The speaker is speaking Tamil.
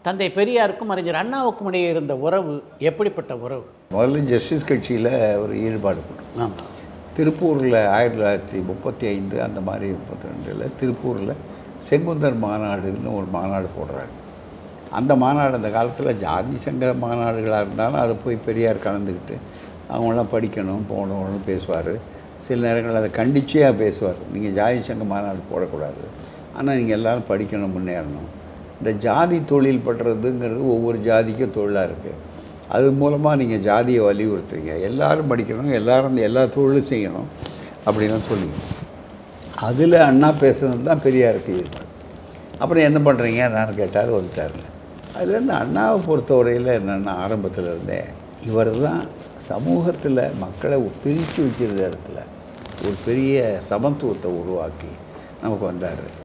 தந்தை பெரியாருக்கும் அறிஞர் அண்ணாவுக்கும் இடையே இருந்த உறவு எப்படிப்பட்ட உறவு முதல்ல ஜஸ்டிஸ் கட்சியில் ஒரு ஈடுபாடு கொண்டோம் ஆமாம் திருப்பூரில் ஆயிரத்தி தொள்ளாயிரத்தி முப்பத்தி ஐந்து அந்த மாதிரி முப்பத்தி ரெண்டில் திருப்பூரில் செங்குந்தர் மாநாடுன்னு ஒரு மாநாடு போடுறாங்க அந்த மாநாடு அந்த காலத்தில் ஜாதி சங்க மாநாடுகளாக இருந்தாலும் அதை போய் பெரியார் கலந்துக்கிட்டு அவங்களாம் படிக்கணும் போகணும்னு பேசுவார் சில நேரங்களில் அதை கண்டிச்சியாக பேசுவார் நீங்கள் ஜாதி சங்க மாநாடு போடக்கூடாது ஆனால் நீங்கள் எல்லோரும் படிக்கணும் முன்னேறணும் இந்த ஜாதி தொழில் பண்ணுறதுங்கிறது ஒவ்வொரு ஜாதிக்கும் தொழிலாக இருக்குது அது மூலமாக நீங்கள் ஜாதியை வலியுறுத்துறீங்க எல்லாரும் படிக்கணும் எல்லாரும் எல்லா தொழிலும் செய்யணும் அப்படின்லாம் சொல்லி அதில் அண்ணா பேசுனது தான் பெரியாருக்கு ஈடுபாடு அப்புறம் என்ன பண்ணுறீங்க நான் கேட்டார் வந்துட்டாருங்க அதுலேருந்து அண்ணாவை பொறுத்தவரையில் என்னென்னா ஆரம்பத்தில் இருந்தே இவர் தான் சமூகத்தில் மக்களை பிரித்து வைக்கிற இடத்துல ஒரு பெரிய சமத்துவத்தை உருவாக்கி நமக்கு வந்தார்